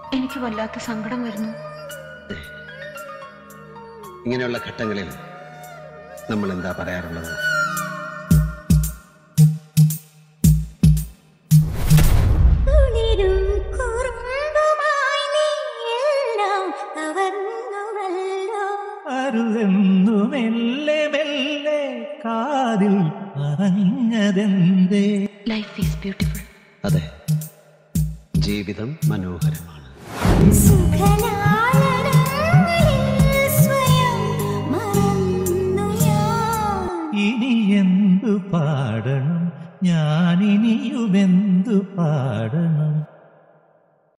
എനിക്ക് വല്ലാത്ത സങ്കടം വരുന്നു ഇങ്ങനെയുള്ള ഘട്ടങ്ങളിൽ നമ്മൾ എന്താ പറയാറുള്ളത് കുളിരും കുറുമ്പുമായി നീ എല്ലാം കവർന്നുവല്ലോ അരുതെന്നു മെല്ലെ മെല്ലെ കാതിൽ പറഞ്ഞതെന്തേ ലൈഫ് ഈസ് ബ്യൂട്ടിഫുൾ അതെ ജീവിതം മനോഹരമാണ് സുഖലാളന